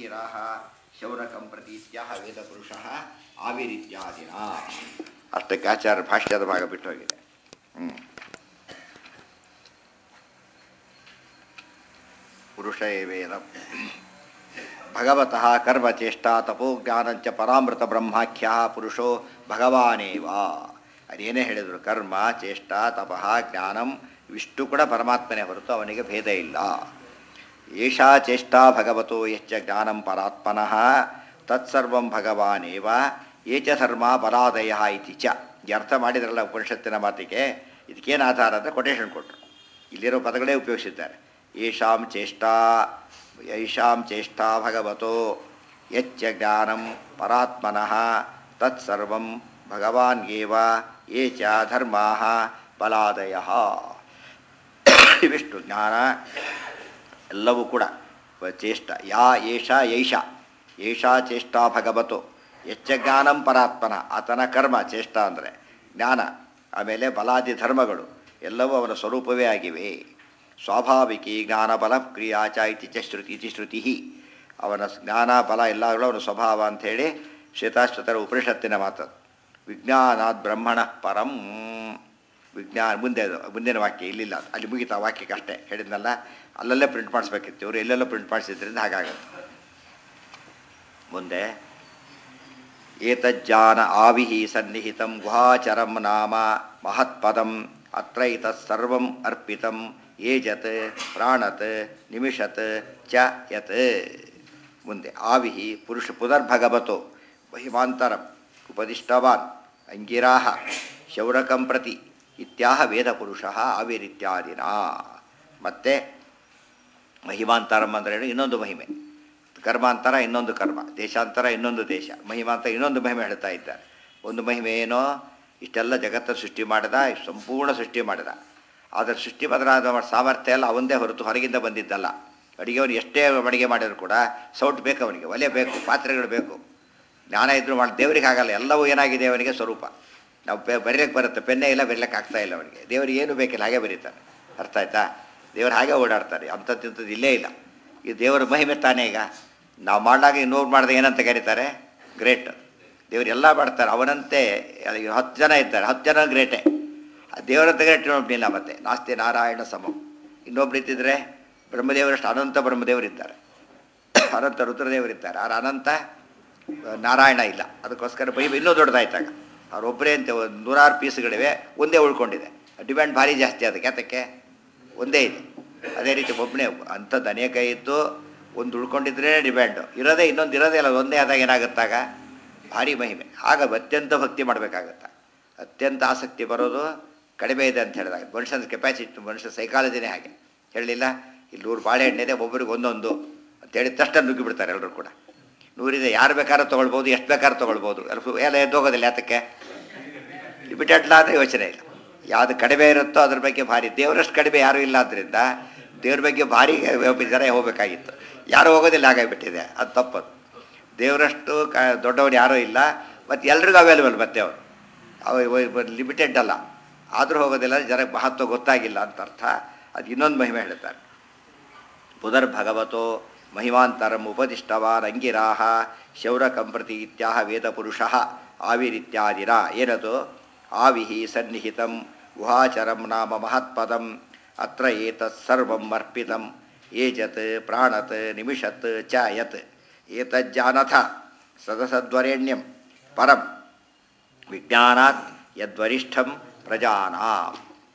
ಅಂಗಿರಾಹ ಶೌನಕಂ ಪ್ರತೀತ್ಯಃ ವೇದಪುರುಷಃ ಆವಿರಿತ್ಯಾದಿನ ಅಷ್ಟಕ್ಕೆ ಆಚಾರ್ಯ ಭಾಷ್ಯದ ಭಾಗ ಬಿಟ್ಟು ಹೋಗಿದೆ ಹ್ಞೂ ಪುರುಷ ಏವೇದ ಭಗವತಃ ಕರ್ಮಚೇಷ್ಟಾ ತಪೋಜ್ಞಾನಂಚ ಪರಾಮೃತ ಬ್ರಹ್ಮಾಖ್ಯ ಪುರುಷೋ ಭಗವಾನೇವ ಅದೇನೇ ಹೇಳಿದರು ಕರ್ಮ ಚೇಷ್ಟ ತಪಃ ಜ್ಞಾನಂ ಇವಿಷ್ಟು ಕೂಡ ಪರಮಾತ್ಮನೇ ಹೊರತು ಅವನಿಗೆ ಭೇದ ಇಲ್ಲ ಏಷಾ ಚೇಷ್ಟಾ ಭಗವತೋ ಯಶ್ಚ ಜ್ಞಾನಂ ಪರಾತ್ಮನಃ ತತ್ಸರ್ವಂ ಭಗವಾನೇವ ಏಚ ಧರ್ಮ ಬಲಾದಯ ಇತಿ ಚ ಈ ಅರ್ಥ ಮಾಡಿದ್ರಲ್ಲ ಉಪನಿಷತ್ತಿನ ಮಾತಿಗೆ ಇದಕ್ಕೇನು ಆಧಾರ ಅಂತ ಕೊಟೇಶನ್ ಕೊಟ್ಟರು ಇಲ್ಲಿರೋ ಪದಗಳೇ ಉಪಯೋಗಿಸಿದ್ದಾರೆ ಏಷಾಂ ಚೇಷ್ಟಾ ಯೈಷಾಂ ಚೇಷ್ಟಾ ಭಗವತೋ ಯಚ್ಚ ಜ್ಞಾನಂ ಪರಾತ್ಮನಃ ತತ್ಸರ್ವಂ ಭಗವಾನ್ ಏವ ಯೇ ಚ ಧರ್ಮಾ ಬಲಾದಯ ಇವಿಷ್ಟು ಜ್ಞಾನ ಎಲ್ಲವೂ ಕೂಡ ಚೇಷ್ಟ ಯಾ ಏಷ ಯೈಷ ಏಷಾ ಚೇಷ್ಟಾ ಭಗವತೋ ಯಚ್ಚ ಜ್ಞಾನಂ ಪರಾತ್ಮನ ಆತನ ಕರ್ಮ ಚೇಷ್ಟ ಅಂದರೆ ಜ್ಞಾನ ಆಮೇಲೆ ಬಲಾದಿ ಧರ್ಮಗಳು ಎಲ್ಲವೂ ಅವನ ಸ್ವರೂಪವೇ ಆಗಿವೆ ಸ್ವಾಭಾವಿಕಿ ಜ್ಞಾನ ಬಲ ಕ್ರಿಯಾ ಚ ಇತಿ ಚ ಶ್ರುತಿ ಇತಿ ಶ್ರುತಿ ಅವನ ಜ್ಞಾನ ಬಲ ಎಲ್ಲಗಳು ಅವನ ಸ್ವಭಾವ ಅಂಥೇಳಿ ಶ್ವೇತಾಶ್ವತರ ಉಪನಿಷತ್ತಿನ ಮಾತು ವಿಜ್ಞಾನಾತ್ ಬ್ರಹ್ಮಣ ಪರಂ ವಿಜ್ಞಾನ ಮುಂದೆ ಅದು ಮುಂದಿನ ವಾಕ್ಯ ಇಲ್ಲಿಲ್ಲ ಅಲ್ಲಿ ಮುಗಿತು ಆ ವಾಕ್ಯಕ್ಕೆ ಅಷ್ಟೇ ಹೇಳಿದ್ನಲ್ಲ ಅಲ್ಲಲ್ಲೇ ಪ್ರಿಂಟ್ ಮಾಡಿಸ್ಬೇಕಿತ್ತು ಇವರು ಎಲ್ಲೆಲ್ಲೋ ಪ್ರಿಂಟ್ ಮಾಡಿಸಿದ್ರಿಂದ ಹಾಗಾಗುತ್ತೆ ಮುಂದೆ ಏತಜ್ಜಾನ ಆವಿಹಿ ಸನ್ನಿಹಿತಂ ಗುಹಾಚರಂ ನಾಮ ಮಹತ್ಪದಂ ಅತ್ರ ಇತತ್ಸರ್ವಂ ಅರ್ಪಿತಂ ಏಜತ್ ಪ್ರಾಣತ್ ನಿಮಿಷತ್ ಚ ಯತ್ ಮುಂದೆ ಆವಿಹಿ ಪುರುಷ ಪುನರ್ಭಗವತೋ ಮಹಿಮಾಂತರಂ ಉಪದಿಷ್ಟವಾನ್ ಅಂಗಿರಾಹ ಶೌರಕಂ ಪ್ರತಿ ಇತ್ಯಾಹ ವೇದಪುರುಷ ಆವಿರಿತ್ಯಾದಿನ ಮತ್ತೆ ಮಹಿಮಾಂತರಂ ಅಂದ್ರೇನು ಇನ್ನೊಂದು ಮಹಿಮೆ ಕರ್ಮಾಂತರ ಇನ್ನೊಂದು ಕರ್ಮ ದೇಶಾಂತರ ಇನ್ನೊಂದು ದೇಶ ಮಹಿಮಾಂತರ ಇನ್ನೊಂದು ಮಹಿಮೆ ಹೇಳ್ತಾ ಇದ್ದಾರೆ ಒಂದು ಮಹಿಮೆ ಏನೋ ಇಷ್ಟೆಲ್ಲ ಜಗತ್ತ ಸೃಷ್ಟಿ ಮಾಡಿದ ಸಂಪೂರ್ಣ ಸೃಷ್ಟಿ ಮಾಡಿದ ಆದರೆ ಸೃಷ್ಟಿ ಬದಲಾದ ಸಾಮರ್ಥ್ಯ ಎಲ್ಲ ಅವಂದೇ ಹೊರತು ಹೊರಗಿಂದ ಬಂದಿದ್ದಲ್ಲ ಅಡಿಗೆವನು ಎಷ್ಟೇ ಅಡುಗೆ ಮಾಡಿದ್ರು ಕೂಡ ಸೌಟ್ ಬೇಕು ಅವನಿಗೆ ಒಲೆ ಬೇಕು ಪಾತ್ರೆಗಳು ಬೇಕು ಜ್ಞಾನ ಇದ್ದರೂ ಮಾಡಿ ದೇವರಿಗೆ ಆಗಲ್ಲ ಎಲ್ಲವೂ ಏನಾಗಿದೆ ಅವನಿಗೆ ಸ್ವರೂಪ ನಾವು ಪೆ ಬರೀಲಿಕ್ಕೆ ಬರುತ್ತೆ ಪೆನ್ನೇ ಇಲ್ಲ ಬರೀಲಿಕ್ಕೆ ಆಗ್ತಾ ಇಲ್ಲ ಅವನಿಗೆ ದೇವರಿಗೆ ಏನು ಬೇಕಿಲ್ಲ ಹಾಗೆ ಬರೀತಾನೆ ಅರ್ಥ ಆಯ್ತಾ ದೇವರು ಹಾಗೆ ಓಡಾಡ್ತಾರೆ ಅಂಥದ್ದು ಇಂಥದ್ದು ಇಲ್ಲೇ ಇಲ್ಲ ಈ ದೇವರ ಮಹಿಮೆ ತಾನೇ ಈಗ ನಾವು ಮಾಡಿದಾಗ ಇನ್ನೊಬ್ರು ಮಾಡಿದಾಗ ಏನಂತ ಕರೀತಾರೆ ಗ್ರೇಟ್ ದೇವರು ಎಲ್ಲ ಮಾಡ್ತಾರೆ ಅವನಂತೆ ಅದು ಹತ್ತು ಜನ ಇದ್ದಾರೆ ಹತ್ತು ಜನ ಗ್ರೇಟೇ ದೇವರಂತ ಗ್ರೇಟ್ ಇನ್ನೊಬ್ಬನಿಲ್ಲ ಮತ್ತೆ ನಾಸ್ತಿ ನಾರಾಯಣ ಸಮಂ ಇನ್ನೊಬ್ರು ಇದ್ದಿದ್ರೆ ಬ್ರಹ್ಮದೇವರಷ್ಟು ಅನಂತ ಬ್ರಹ್ಮದೇವರಿದ್ದಾರೆ ಅನಂತ ರುದ್ರದೇವರಿದ್ದಾರೆ ಆರ ಅನಂತ ನಾರಾಯಣ ಇಲ್ಲ ಅದಕ್ಕೋಸ್ಕರ ಬೈ ಇನ್ನೂ ದೊಡ್ಡದಾಯ್ತಾಗ ಅವರೊಬ್ಬರೇ ಅಂತ ಒಂದು ನೂರಾರು ಪೀಸ್ಗಳಿವೆ ಒಂದೇ ಉಳ್ಕೊಂಡಿದೆ ಡಿಮ್ಯಾಂಡ್ ಭಾರಿ ಜಾಸ್ತಿ ಅದಕ್ಕೆ ಅದಕ್ಕೆ ಒಂದೇ ಇದೆ ಅದೇ ರೀತಿ ಒಬ್ಬನೇ ಅಂಥದ್ದು ಅನೇಕ ಇದ್ದು ಒಂದು ಉಳ್ಕೊಂಡಿದ್ರೆ ಡಿಮ್ಯಾಂಡು ಇರೋದೇ ಇನ್ನೊಂದು ಇರೋದೇ ಇಲ್ಲ ಒಂದೇ ಆದಾಗ ಏನಾಗುತ್ತಾಗ ಭಾರಿ ಮಹಿಮೆ ಆಗ ಅತ್ಯಂತ ಭಕ್ತಿ ಮಾಡಬೇಕಾಗತ್ತೆ ಅತ್ಯಂತ ಆಸಕ್ತಿ ಬರೋದು ಕಡಿಮೆ ಇದೆ ಅಂತ ಹೇಳಿದಾಗ ಮನುಷ್ಯನ ಕೆಪಾಸಿಟಿ ಮನುಷ್ಯ ಸೈಕಾಲಜಿನೇ ಹಾಗೆ ಹೇಳಲಿಲ್ಲ ಇಲ್ಲಿ ನೂರು ಬಾಳೆಹಣ್ಣಿದೆ ಒಬ್ಬರಿಗೆ ಒಂದೊಂದು ಅಂತ ಹೇಳಿದ ತಕ್ಷಣ ನುಗ್ಗಿಬಿಡ್ತಾರೆ ಎಲ್ಲರೂ ಕೂಡ ನೂರಿದೆ ಯಾರು ಬೇಕಾದ್ರೂ ತೊಗೊಳ್ಬೋದು ಎಷ್ಟು ಬೇಕಾದ್ರೂ ತೊಗೊಳ್ಬೋದು ಎಲ್ಲ ಎಲ್ಲ ಎದ್ದೋಗೋದಿಲ್ಲ ಯಾತಕ್ಕೆ ಲಿಮಿಟೆಡ್ ಆದರೆ ಯೋಚನೆ ಇಲ್ಲ ಯಾವುದು ಕಡಿಮೆ ಇರುತ್ತೋ ಅದ್ರ ಬಗ್ಗೆ ಭಾರಿ ದೇವರಷ್ಟು ಕಡಿಮೆ ಯಾರೂ ಇಲ್ಲ ಆದ್ದರಿಂದ ದೇವ್ರ ಬಗ್ಗೆ ಭಾರಿ ಜನ ಹೋಗಬೇಕಾಗಿತ್ತು ಯಾರೂ ಹೋಗೋದಿಲ್ಲ ಹಾಗಾಗಿಬಿಟ್ಟಿದೆ ಅದು ತಪ್ಪದು ದೇವರಷ್ಟು ಕ ದೊಡ್ಡವರು ಯಾರೂ ಇಲ್ಲ ಮತ್ತು ಎಲ್ರಿಗೂ ಅವೈಲೇಬಲ್ ಮತ್ತೆ ಅವರು ಅವ ಲಿಮಿಟೆಡ್ ಅಲ್ಲ ಆದರೂ ಹೋಗೋದಿಲ್ಲ ಜನಕ್ಕೆ ಮಹತ್ವ ಗೊತ್ತಾಗಿಲ್ಲ ಅಂತ ಅರ್ಥ ಅದು ಇನ್ನೊಂದು ಮಹಿಮೆ ಹೇಳ್ತಾರೆ ಪುನರ್ಭಗವತೋ ಮಹಿಮಾಂತರಂ ಉಪದಿಷ್ಟವಾನ್ ಅಂಗಿರಾಹ ಶೌರಕಂಪ್ರತಿ ಇತ್ಯಾಹ ವೇದಪುರುಷ ಆವಿರಿತ್ಯಾದಿರ ಏನದು ಆವಿಹಿ ಸನ್ನಿಹಿತಂ ಗುಹಾಚರಂ ನಾಮ ಮಹತ್ಪದಂ ಅತ್ರ ಏತತ್ ಸರ್ವಂ ಅರ್ಪಿತಂ ಏಜತ್ ಪ್ರಾಣತ್ ನಿಮಿಷತ್ ಚ ಯತ್ ಏತಜ್ಜಾನಥ ಸದಸದ್ವರೆಣ್ಯಂ ಪರಂ ವಿಜ್ಞಾನಾತ್ ಯದ್ವರಿಷ್ಠಂ ಪ್ರಜಾನಾಂ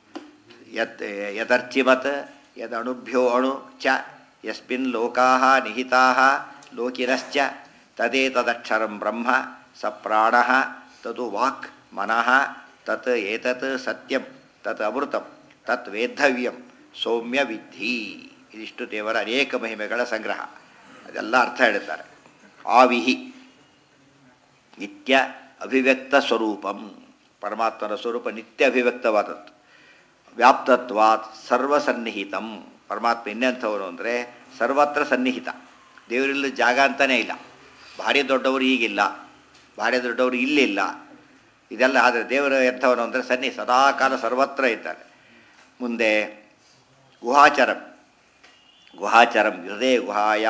ಯತ್ ಯದರ್ಚಿಮತ್ ಯದಣುಭ್ಯೋ ಅಣು ಚ ಯಸ್ಮಿನ್ ಲೋಕಾ ನಿಹಿತಾ ಲೋಕಿನಶ್ಚ ತದೇತದಕ್ಷರಂ ಬ್ರಹ್ಮ ಸ ಪ್ರಾಣ ತದು ವಾಕ್ ಮನಃ ತತ್ ಏತತ್ ಸತ್ಯಂ ತತ್ ಅಮೃತಂ ತತ್ ವೇದ್ಧವ್ಯಂ ಸೌಮ್ಯ ವಿಧಿ ಇದಿಷ್ಟು ದೇವರ ಅನೇಕ ಮಹಿಮೆಗಳ ಸಂಗ್ರಹ ಅದೆಲ್ಲ ಅರ್ಥ ಹೇಳ್ತಾರೆ ಆವಿಹಿ ನಿತ್ಯ ಅಭಿವ್ಯಕ್ತ ಸ್ವರೂಪಂ ಪರಮಾತ್ಮನ ಸ್ವರೂಪ ನಿತ್ಯ ಅಭಿವ್ಯಕ್ತವಾದದ್ದು ವ್ಯಾಪ್ತತ್ವಾತ್ ಸರ್ವಸನ್ನಿಹಿತಂ ಪರಮಾತ್ಮ ಇನ್ನೆಂಥವನು ಅಂದರೆ ಸರ್ವತ್ರ ಸನ್ನಿಹಿತ ದೇವರಿಲ್ಲ ಜಾಗ ಅಂತಲೇ ಇಲ್ಲ ಭಾರಿ ದೊಡ್ಡವರು ಈಗಿಲ್ಲ ಭಾರಿ ದೊಡ್ಡವರು ಇಲ್ಲಿಲ್ಲ ಇದೆಲ್ಲ ಆದರೆ ದೇವರು ಎಂಥವನು ಅಂದರೆ ಸನ್ನಿ ಸದಾಕಾಲ ಸರ್ವತ್ರ ಇದ್ದಾನೆ ಮುಂದೆ ಗುಹಾಚರಂ ಗುಹಾಚರಂ ಹೃದಯ ಗುಹಾಯಾಂ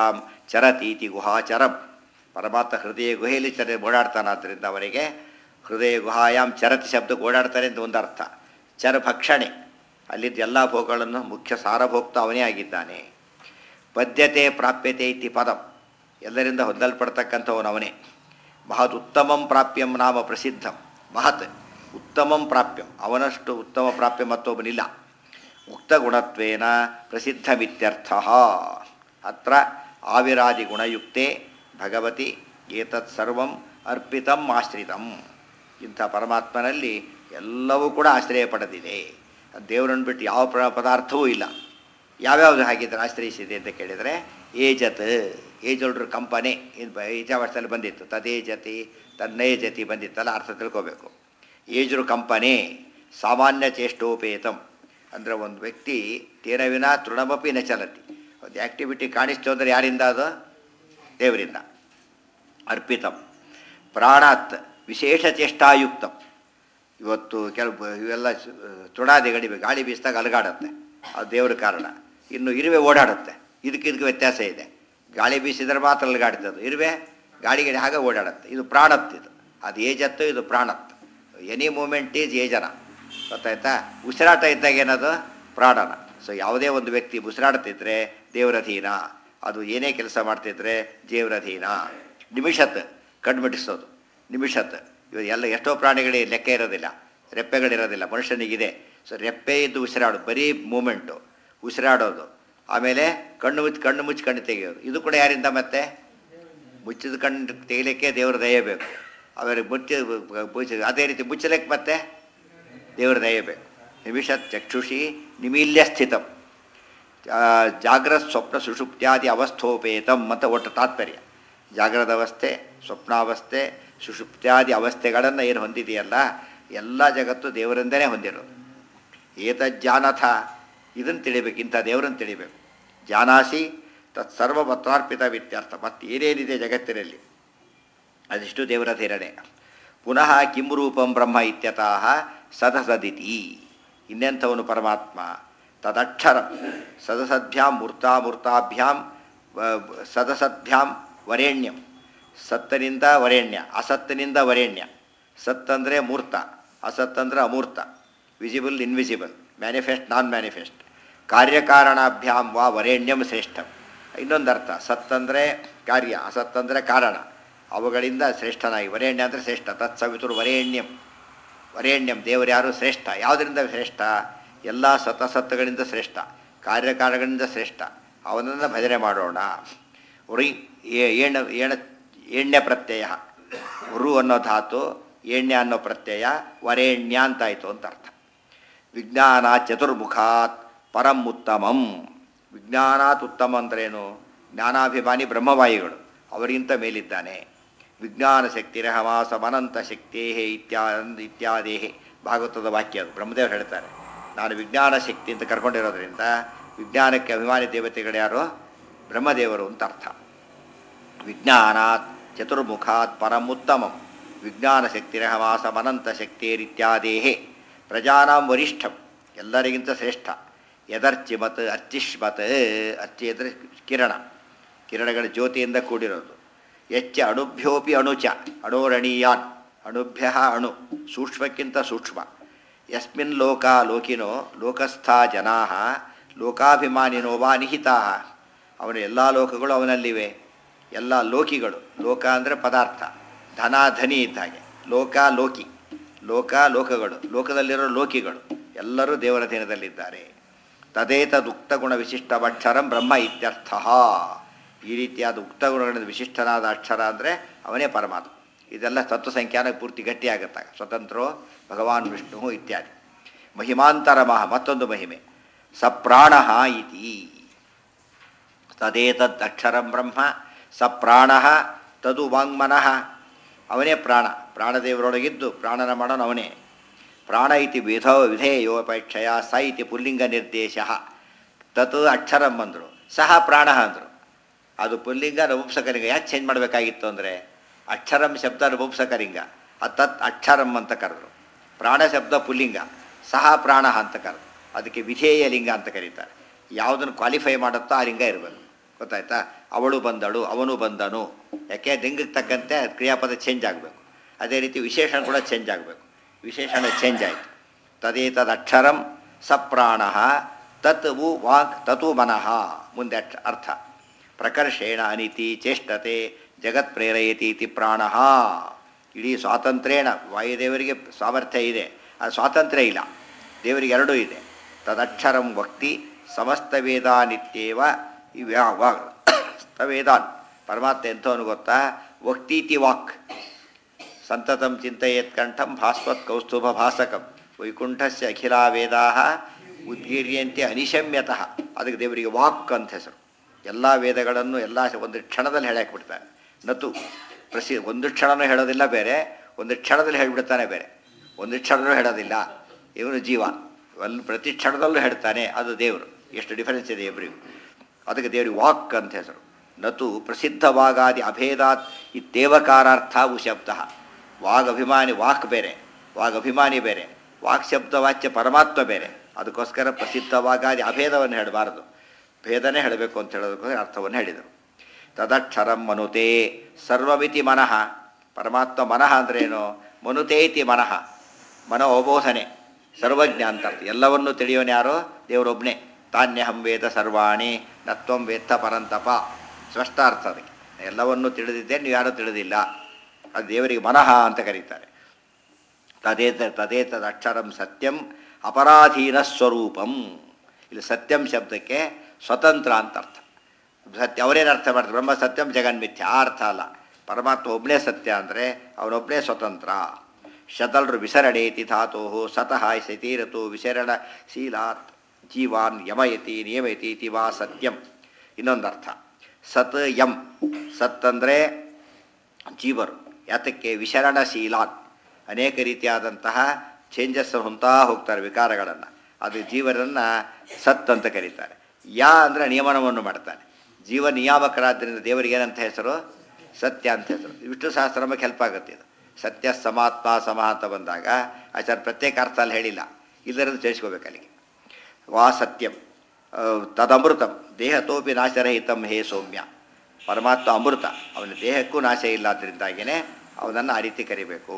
ಚರತೀತಿ ಗುಹಾಚರಂ ಪರಮಾತ್ಮ ಹೃದಯ ಗುಹೆಯಲ್ಲಿ ಚರ ಓಡಾಡ್ತಾನಾದ್ದರಿಂದ ಅವರಿಗೆ ಹೃದಯ ಗುಹಾಯಾಮ್ ಚರತಿ ಶಬ್ದಕ್ಕೆ ಓಡಾಡ್ತಾರೆ ಅಂತ ಒಂದು ಅರ್ಥ ಚರ ಭಕ್ಷಣೆ ಅಲ್ಲಿದ್ದ ಎಲ್ಲ ಭೋಗಗಳನ್ನು ಮುಖ್ಯ ಸಾರಭೋಕ್ತ ಅವನೇ ಆಗಿದ್ದಾನೆ ಪದ್ಯತೆ ಪ್ರಾಪ್ಯತೆ ಇತಿ ಪದಂ ಎಲ್ಲರಿಂದ ಹೊಂದಲ್ಪಡ್ತಕ್ಕಂಥವನು ಅವನೇ ಮಹತ್ ಉತ್ತಮಂ ಪ್ರಾಪ್ಯಂ ನಾಮ ಪ್ರಸಿದ್ಧಂ ಮಹತ್ ಉತ್ತಮಂ ಪ್ರಾಪ್ಯಂ ಅವನಷ್ಟು ಉತ್ತಮ ಪ್ರಾಪ್ಯ ಮತ್ತೊಬ್ಬನಿಲ್ಲ ಉಕ್ತಗುಣತ್ವೇನ ಪ್ರಸಿದ್ಧಮಿತ್ಯರ್ಥ ಅತ್ರ ಆವಿರಾದಿ ಗುಣಯುಕ್ತೆ ಭಗವತಿ ಏತತ್ ಸರ್ವಂ ಅರ್ಪಿತಂ ಆಶ್ರಿತಂ ಇಂಥ ಪರಮಾತ್ಮನಲ್ಲಿ ಎಲ್ಲವೂ ಕೂಡ ಆಶ್ರಯ ಪಡೆದಿದೆ ದೇವರನ್ನು ಬಿಟ್ಟು ಯಾವ ಪ್ರ ಪದಾರ್ಥವೂ ಇಲ್ಲ ಯಾವ್ಯಾವುದು ಹಾಗಿದ್ರೆ ಆಶ್ರಯಿಸಿದೆ ಅಂತ ಕೇಳಿದರೆ ಏಜತ್ ಏಜೊಳ್ರ ಕಂಪನೆ ಈಜಾವಸ್ಥೆಯಲ್ಲಿ ಬಂದಿತ್ತು ತದೇಜತಿ ತನ್ನೇಜತಿ ಬಂದಿತ್ತಲ್ಲ ಅರ್ಥ ತಿಳ್ಕೋಬೇಕು ಏಜರು ಕಂಪನೆ ಸಾಮಾನ್ಯ ಚೇಷ್ಟೋಪೇತಂ ಅಂದರೆ ಒಂದು ವ್ಯಕ್ತಿ ತೇನವಿನ ತೃಣಮಪಿ ನ ಚಲತಿ ಒಂದು ಆ್ಯಕ್ಟಿವಿಟಿ ಕಾಣಿಸ್ತು ಅಂದರೆ ಯಾರಿಂದ ಅದು ದೇವರಿಂದ ಅರ್ಪಿತಂ ಪ್ರಾಣಾತ್ ವಿಶೇಷ ಚೇಷ್ಟಾಯುಕ್ತಂ ಇವತ್ತು ಕೆಲವು ಇವೆಲ್ಲ ತೃಣಾದಿಗಳಿವೆ ಗಾಳಿ ಬೀಸಿದಾಗ ಅಲಗಾಡುತ್ತೆ ಅದು ದೇವರ ಕಾರಣ ಇನ್ನು ಇರುವೆ ಓಡಾಡುತ್ತೆ ಇದಕ್ಕೆ ಇದಕ್ಕೆ ವ್ಯತ್ಯಾಸ ಇದೆ ಗಾಳಿ ಬೀಸಿದ್ರೆ ಮಾತ್ರ ಅಲಗಾಡ್ತದೆ ಇರುವೆ ಗಾಳಿಗೆ ಹಾಗೆ ಓಡಾಡುತ್ತೆ ಇದು ಪ್ರಾಣತ್ ಇದು ಅದು ಏಜತ್ತು ಇದು ಪ್ರಾಣತ್ ಎನಿ ಮೂಮೆಂಟ್ ಈಸ್ ಏಜನ ಗೊತ್ತಾಯ್ತಾ ಉಸಿರಾಟ ಇದ್ದಾಗ ಏನದು ಪ್ರಾಣನ ಸೊ ಯಾವುದೇ ಒಂದು ವ್ಯಕ್ತಿ ಉಸಿರಾಡ್ತಿದ್ರೆ ದೇವರಧೀನ ಅದು ಏನೇ ಕೆಲಸ ಮಾಡ್ತಿದ್ರೆ ದೇವರಧೀನ ನಿಮಿಷತ್ ಕಣ್ಮಿಟಿಸೋದು ನಿಮಿಷತ್ ಇವಾಗ ಎಲ್ಲ ಎಷ್ಟೋ ಪ್ರಾಣಿಗಳಿಗೆ ಲೆಕ್ಕ ಇರೋದಿಲ್ಲ ರೆಪ್ಪೆಗಳಿರೋದಿಲ್ಲ ಮನುಷ್ಯನಿಗಿದೆ ಸೊ ರೆಪ್ಪೆ ಇದ್ದು ಉಸಿರಾಡೋದು ಬರೀ ಮೂಮೆಂಟು ಉಸಿರಾಡೋದು ಆಮೇಲೆ ಕಣ್ಣು ಮುಚ್ಚಿ ಕಣ್ಣು ಮುಚ್ಚಿ ಕಣ್ಣು ತೆಗೆಯೋದು ಇದು ಕೂಡ ಯಾರಿಂದ ಮತ್ತೆ ಮುಚ್ಚಿದ ಕಣ್ಣು ತೆಗಿಲಿಕ್ಕೆ ದೇವರ ದಯೆ ಬೇಕು ಆಮೇಲೆ ಮುಚ್ಚಿ ಮುಚ್ಚಿ ಅದೇ ರೀತಿ ಮುಚ್ಚಲಿಕ್ಕೆ ಮತ್ತೆ ದೇವರ ದಯೆ ಬೇಕು ನಿಮಿಷ ಚಕ್ಷುಷಿ ನಿಮೀಲ್ಯ ಸ್ಥಿತಂ ಜಾಗ್ರತ್ ಸ್ವಪ್ನ ಸುಷುಪ್ತ್ಯಾದಿ ಅವಸ್ಥೋಪೇತಂ ಅಂತ ಒಟ್ಟು ತಾತ್ಪರ್ಯ ಜಾಗ್ರದ ಅವಸ್ಥೆ ಸ್ವಪ್ನಾವಸ್ಥೆ ಸುಷುಪ್ತ್ಯಾದಿ ಅವಸ್ಥೆಗಳನ್ನು ಏನು ಹೊಂದಿದೆಯಲ್ಲ ಎಲ್ಲ ಜಗತ್ತು ದೇವರಿಂದನೇ ಹೊಂದಿರೋದು ಏತಜ್ಜಾನಥ ಇದನ್ನು ತಿಳಿಬೇಕು ಇಂಥ ದೇವರನ್ನು ತಿಳಿಬೇಕು ಜಾನಾಸಿ ತತ್ಸರ್ವ ಪತ್ರಾರ್ಪಿತ ವ್ಯತ್ಯರ್ಥ ಮತ್ತು ಏನೇನಿದೆ ಜಗತ್ತಿನಲ್ಲಿ ಅದಿಷ್ಟು ದೇವರ ಧೀರಣೆ ಪುನಃ ಕಿಂ ರೂಪಂ ಬ್ರಹ್ಮ ಇತ್ಯತಃ ಸದಸದಿತಿ ಇನ್ನೆಂಥವನು ಪರಮಾತ್ಮ ತದಕ್ಷರ ಸದಸದ್ಭ್ಯಾಂ ಮೂರ್ತಾಮೂರ್ತಾಭ್ಯಾಂ ಸದಸದ್ಭ್ಯಾಂ ವರೇಣ್ಯಂ ಸತ್ತನಿಂದ ವರೇಣ್ಯ ಅಸತ್ತನಿಂದ ವರೇಣ್ಯ ಸತ್ತಂದರೆ ಮೂರ್ತ ಅಸತ್ತಂದ್ರೆ ಅಮೂರ್ತ visible invisible manifest non manifest ಕಾರ್ಯಕಾರಣಾಭ್ಯಾಂ ವಾ ವರೇಣ್ಯಂ ಶ್ರೇಷ್ಠಂ ಇನ್ನೊಂದು ಅರ್ಥ ಸತ್ತಂದರೆ ಕಾರ್ಯ ಅಸತ್ತಂದರೆ ಕಾರಣ ಅವುಗಳಿಂದ ಶ್ರೇಷ್ಠನಾಗಿ ವರೇಣ್ಯ ಅಂದರೆ ಶ್ರೇಷ್ಠ ತತ್ಸವಿತುರು ವರೇಣ್ಯಂ ವರೇಣ್ಯಂ ದೇವರು ಯಾರು ಶ್ರೇಷ್ಠ ಯಾವುದರಿಂದ ಶ್ರೇಷ್ಠ ಎಲ್ಲ ಸತಸತ್ತುಗಳಿಂದ ಶ್ರೇಷ್ಠ ಕಾರ್ಯಕಾರಣಗಳಿಂದ ಶ್ರೇಷ್ಠ ಅವನನ್ನು ಭಜನೆ ಮಾಡೋಣ ಉರಿ ಏಣ ಏಣ ಎಣ್ಣೆ ಪ್ರತ್ಯಯ ಉರು ಅನ್ನೋ ಧಾತು ಎಣ್ಣೆ ಅನ್ನೋ ಪ್ರತ್ಯಯ ವರೇಣ್ಯ ಅಂತಾಯಿತು ಅಂತ ಅರ್ಥ ವಿಜ್ಞಾನ ಚತುರ್ಮುಖಾತ್ ಪರಂ ಉತ್ತಮಂ ವಿಜ್ಞಾನಾತ್ ಉತ್ತಮ ಅಂದ್ರೇನು ಜ್ಞಾನಾಭಿಮಾನಿ ಬ್ರಹ್ಮವಾಯುಗಳು ಅವರಿಗಿಂತ ಮೇಲಿದ್ದಾನೆ ವಿಜ್ಞಾನ ಶಕ್ತಿ ಹಮಾಸ ಅನಂತ ಶಕ್ತೇ ಇತ್ಯಾ ಇತ್ಯಾದಿ ಭಾಗವತದ ವಾಕ್ಯ ಅದು ಬ್ರಹ್ಮದೇವರು ಹೇಳ್ತಾರೆ ನಾನು ವಿಜ್ಞಾನ ಶಕ್ತಿ ಅಂತ ಕರ್ಕೊಂಡಿರೋದ್ರಿಂದ ವಿಜ್ಞಾನಕ್ಕೆ ಅಭಿಮಾನಿ ದೇವತೆಗಳು ಯಾರು ಬ್ರಹ್ಮದೇವರು ಅಂತ ಅರ್ಥ ವಿಜ್ಞಾನಾತ್ ಚತುರ್ಮುಖಾತ್ ಪರಮುತ್ತಮಂ ವಿಜ್ಞಾನ ಶಕ್ತಿರಹಮಾಸ ಅನಂತ ಶಕ್ತಿರಿತ್ಯಾದೇಹೇ ಪ್ರಜಾನಾಂ ವರಿಷ್ಠಂ ಎಲ್ಲರಿಗಿಂತ ಶ್ರೇಷ್ಠ ಯದರ್ಚಿಮತ್ ಅರ್ಚಿಷ್ಮತ್ ಅರ್ಚಿ ಅಂದರೆ ಕಿರಣ ಕಿರಣಗಳ ಜ್ಯೋತಿಯಿಂದ ಕೂಡಿರೋದು ಎಚ್ಚ ಅಣುಭ್ಯೋಪಿ ಅಣುಚ ಅಣೋರಣೀಯಾನ್ ಅಣುಭ್ಯ ಅಣು ಸೂಕ್ಷ್ಮಕ್ಕಿಂತ ಸೂಕ್ಷ್ಮ ಯಸ್ಮಿನ್ ಲೋಕ ಲೋಕಿನೋ ಲೋಕಸ್ಥ ಜನಾ ಲೋಕಾಭಿಮಾನಿನೋ ವಾ ನಿಹಿತಾ ಅವನ ಎಲ್ಲ ಲೋಕಗಳು ಅವನಲ್ಲಿವೆ ಎಲ್ಲ ಲೋಕಿಗಳು ಲೋಕ ಅಂದರೆ ಪದಾರ್ಥ ಧನ ಧನಿ ಇದ್ದ ಹಾಗೆ ಲೋಕ ಲೋಕಿ ಲೋಕ ಲೋಕಗಳು ಲೋಕದಲ್ಲಿರೋ ಲೋಕಿಗಳು ಎಲ್ಲರೂ ದೇವರ ದಿನದಲ್ಲಿದ್ದಾರೆ ತದೇತದುಕ್ತ ಗುಣ ವಿಶಿಷ್ಟವಕ್ಷರಂ ಬ್ರಹ್ಮ ಇತ್ಯರ್ಥ ಈ ರೀತಿಯಾದ ಉಕ್ತ ಗುಣಗಳಿಂದ ವಿಶಿಷ್ಟನಾದ ಅಕ್ಷರ ಅಂದರೆ ಅವನೇ ಪರಮಾತ್ಮ ಇದೆಲ್ಲ ತತ್ವ ಸಂಖ್ಯಾನ ಪೂರ್ತಿ ಗಟ್ಟಿಯಾಗುತ್ತಾಗ ಸ್ವತಂತ್ರೋ ಭಗವಾನ್ ವಿಷ್ಣು ಇತ್ಯಾದಿ ಮಹಿಮಾಂತರ ಮಹ ಮತ್ತೊಂದು ಮಹಿಮೆ ಸಪ್ರಾಣ ಇತಿ ತದೇತದ್ ಅಕ್ಷರಂ ಬ್ರಹ್ಮ ಸಪ್ರಾಣ ತದು ವಾಂಗ್ಮನಃ ಅವನೇ ಪ್ರಾಣ ಪ್ರಾಣದೇವರೊಳಗಿದ್ದು ಪ್ರಾಣನ ಮಾಡೋನು ಅವನೇ ಪ್ರಾಣ ಇತಿ ವಿಧ ವಿಧೇಯೋಪೇಕ್ಷೆಯ ಸ ಇತಿ ಪುಲ್ಲಿಂಗ ನಿರ್ದೇಶ ತತ್ ಅಕ್ಷರಂ ಅಂದರು ಸಹ ಪ್ರಾಣ ಅಂದರು ಅದು ಪುಲ್ಲಿಂಗ ನಪುಂಸಕಲಿಂಗ ಯಾಕೆ ಚೇಂಜ್ ಮಾಡಬೇಕಾಗಿತ್ತು ಅಂದರೆ ಅಕ್ಷರಂ ಶಬ್ದ ನಪುಂಸಕಲಿಂಗ ತತ್ ಅಕ್ಷರಂ ಅಂತ ಕರೆದ್ರು ಪ್ರಾಣ ಶಬ್ದ ಪುಲ್ಲಿಂಗ ಸಹ ಪ್ರಾಣ ಅಂತ ಕರೆದು ಅದಕ್ಕೆ ವಿಧೇಯ ಲಿಂಗ ಅಂತ ಕರೀತಾರೆ ಯಾವುದನ್ನು ಕ್ವಾಲಿಫೈ ಮಾಡುತ್ತೋ ಆ ಲಿಂಗ ಇರಬೇಕು ಗೊತ್ತಾಯ್ತಾ ಅವಳು ಬಂದಳು ಅವನು ಬಂದನು ಯಾಕೆ ಲಿಂಗಕ್ಕೆ ತಕ್ಕಂತೆ ಕ್ರಿಯಾಪದ ಚೇಂಜ್ ಆಗಬೇಕು ಅದೇ ರೀತಿ ವಿಶೇಷಣ ಕೂಡ ಚೇಂಜ್ ಆಗಬೇಕು ವಿಶೇಷಣ ಚೇಂಜ್ ಆಯಿತು ತದೇತದಕ್ಷರಂ ಸಪ್ರಾಣ ತತ್ ವು ವಾಕ್ ತತು ಮನಃ ಮುಂದೆ ಅಕ್ಷ- ಅರ್ಥ ಪ್ರಕರ್ಷೇಣ ಅನಿತಿ ಚೇಷ್ಟತೆ ಜಗತ್ ಪ್ರೇರಯತಿ ಇತಿ ಪ್ರಾಣ ಇಡೀ ಸ್ವಾತಂತ್ರ್ಯೇಣ ವಾಯುದೇವರಿಗೆ ಸಾಮರ್ಥ್ಯ ಇದೆ ಆ ಸ್ವಾತಂತ್ರ್ಯ ಇಲ್ಲ ದೇವರಿಗೆ ಎರಡೂ ಇದೆ ತದಕ್ಷರಂ ವಕ್ತಿ ಸಮಸ್ತ ವೇದಾನಿತ್ಯೇವ ವೇದಾನ್ ಪರಮಾತ್ಮ ಎಂಥವನು ಗೊತ್ತಾ ವಕ್ತೀತಿ ವಾಕ್ ಸಂತತಂ ಚಿಂತೆಯೇತ್ ಕಂಠಂ ಭಾಸ್ವತ್ ಕೌಸ್ತುಭ ಭಾಸಕಂ ವೈಕುಂಠಸ್ಯ ಅಖಿಲಾ ವೇದಾ ಉದ್ಗೀರ್ಯಂತೆ ಅನಿಶಮ್ಯತಃ ಅದಕ್ಕೆ ದೇವರಿಗೆ ವಾಕ್ ಅಂತ ಹೆಸರು ಎಲ್ಲ ವೇದಗಳನ್ನು ಎಲ್ಲ ಒಂದು ಕ್ಷಣದಲ್ಲಿ ಹೇಳಾಕ್ಬಿಡ್ತಾನೆ ನತು ಪ್ರಸಿ ಒಂದು ಕ್ಷಣನೂ ಹೇಳೋದಿಲ್ಲ ಬೇರೆ ಒಂದು ಕ್ಷಣದಲ್ಲಿ ಹೇಳಿಬಿಡ್ತಾನೆ ಬೇರೆ ಒಂದು ಕ್ಷಣನೂ ಹೇಳೋದಿಲ್ಲ ಇವನು ಜೀವ ಅಲ್ಲಿ ಪ್ರತಿ ಕ್ಷಣದಲ್ಲೂ ಹೇಳ್ತಾನೆ ಅದು ದೇವರು ಎಷ್ಟು ಡಿಫರೆನ್ಸ್ ಇದೆ ಇಬ್ಬರಿಗೂ ಅದಕ್ಕೆ ದೇವರಿಗೆ ವಾಕ್ ಅಂತ ಹೆಸರು ನತು ಪ್ರಸಿದ್ಧವಾಗಾದಿ ಅಭೇದಾತ್ ಇತ್ತೇವಕಾರಾರ್ಥ ಉ ಶಬ್ದ ವಾಗ್ ಅಭಿಮಾನಿ ವಾಕ್ ಬೇರೆ ವಾಗ್ ಅಭಿಮಾನಿ ಬೇರೆ ವಾಕ್ ಶಬ್ದ ವಾಚ್ಯ ಪರಮಾತ್ಮ ಬೇರೆ ಅದಕ್ಕೋಸ್ಕರ ಪ್ರಸಿದ್ಧವಾಗಾದಿ ಅಭೇದವನ್ನು ಹೇಳಬಾರದು ಭೇದನೇ ಹೇಳಬೇಕು ಅಂತ ಹೇಳೋದಕ್ಕೋಸ್ಕರ ಅರ್ಥವನ್ನು ಹೇಳಿದರು ತದಕ್ಷರಂ ಮನುತೆ ಸರ್ವಮಿತಿ ಮನಃ ಪರಮಾತ್ಮ ಮನಃ ಅಂದ್ರೇನು ಮನುತೇತಿ ಮನಃ ಮನೋಬೋಧನೆ ಸರ್ವಜ್ಞ ಅಂತ ಅರ್ಥ ಎಲ್ಲವನ್ನೂ ತಿಳಿಯೋನು ಯಾರೋ ದೇವರೊಬ್ಬನೇ ತಾನ್ಯಹಂ ವೇದ ಸರ್ವಾಣಿ ನತ್ವಂ ವೇತ್ತ ಪರಂತಪ ಸ್ಪಷ್ಟ ಅರ್ಥ ಅದಕ್ಕೆ ಎಲ್ಲವನ್ನೂ ತಿಳಿದಿದ್ದೆ ನೀವು ಯಾರೂ ತಿಳಿದಿಲ್ಲ ಅದು ದೇವರಿಗೆ ಮನಃ ಅಂತ ಕರೀತಾರೆ ತದೇತ ತದೇತದ ಅಕ್ಷರಂ ಸತ್ಯಂ ಅಪರಾಧೀನ ಸ್ವರೂಪಂ ಇಲ್ಲಿ ಸತ್ಯಂ ಶಬ್ದಕ್ಕೆ ಸ್ವತಂತ್ರ ಅಂತ ಅರ್ಥ ಸತ್ಯ ಅವರೇನು ಅರ್ಥ ಮಾಡ್ತಾರೆ ಬ್ರಹ್ಮ ಸತ್ಯಂ ಜಗನ್ಮಿಥ್ಯ ಆ ಅರ್ಥ ಅಲ್ಲ ಪರಮಾತ್ಮ ಒಬ್ಬನೇ ಸತ್ಯ ಅಂದರೆ ಅವನೊಬ್ಬನೇ ಸ್ವತಂತ್ರ ಶತಲ್ರು ವಿಸರಣೇತಿ ಧಾತು ಸತಃ ಸತೀರತು ವಿಸರಣ ಶೀಲಾತ್ ಜೀವಾನ್ ಯಮಯತಿ ನಿಯಮಯತಿ ಇತಿ ವಾ ಸತ್ಯಂ ಇನ್ನೊಂದು ಅರ್ಥ ಸತ್ ಯಂ ಸತ್ ಅಂದರೆ ಜೀವರು ಯಾತಕ್ಕೆ ವಿಶರಣಶೀಲಾನ್ ಅನೇಕ ರೀತಿಯಾದಂತಹ ಚೇಂಜಸ್ ಹೊಂತಾ ಹೋಗ್ತಾರೆ ವಿಕಾರಗಳನ್ನು ಅದು ಜೀವನನ್ನು ಸತ್ ಅಂತ ಕರೀತಾರೆ ಯಾ ಅಂದರೆ ನಿಯಮನವನ್ನು ಮಾಡ್ತಾನೆ ಜೀವ ನಿಯಾಮಕರಾದ್ದರಿಂದ ದೇವರಿಗೆ ಏನಂತ ಹೆಸರು ಸತ್ಯ ಅಂತ ಹೆಸರು ವಿಷ್ಣು ಸಹಸ್ರಮಕ್ಕೆ ಹೆಲ್ಪ್ ಆಗುತ್ತೆ ಇದು ಸತ್ಯ ಸಮಾತ್ಮ ಸಮ ಅಂತ ಬಂದಾಗ ಆಚಾರ್ಯ ಪ್ರತ್ಯೇಕ ಅರ್ಥ ಅಲ್ಲಿ ಹೇಳಿಲ್ಲ ಇಲ್ಲರದ್ದು ತಿಳಿಸ್ಕೋಬೇಕು ಅಲ್ಲಿಗೆ ವಾ ಸತ್ಯಂ ಆ, ತದಮೃತಂ ದೇಹತೋಪಿ ನಾಶರಹಿತಂ ಹೇ ಸೌಮ್ಯ ಪರಮಾತ್ಮ ಅಮೃತ ಅವನ ದೇಹಕ್ಕೂ ನಾಶ ಇಲ್ಲ ಅದರಿಂದಾಗಿಯೇ ಅವನನ್ನು ಆ ರೀತಿ ಕರಿಬೇಕು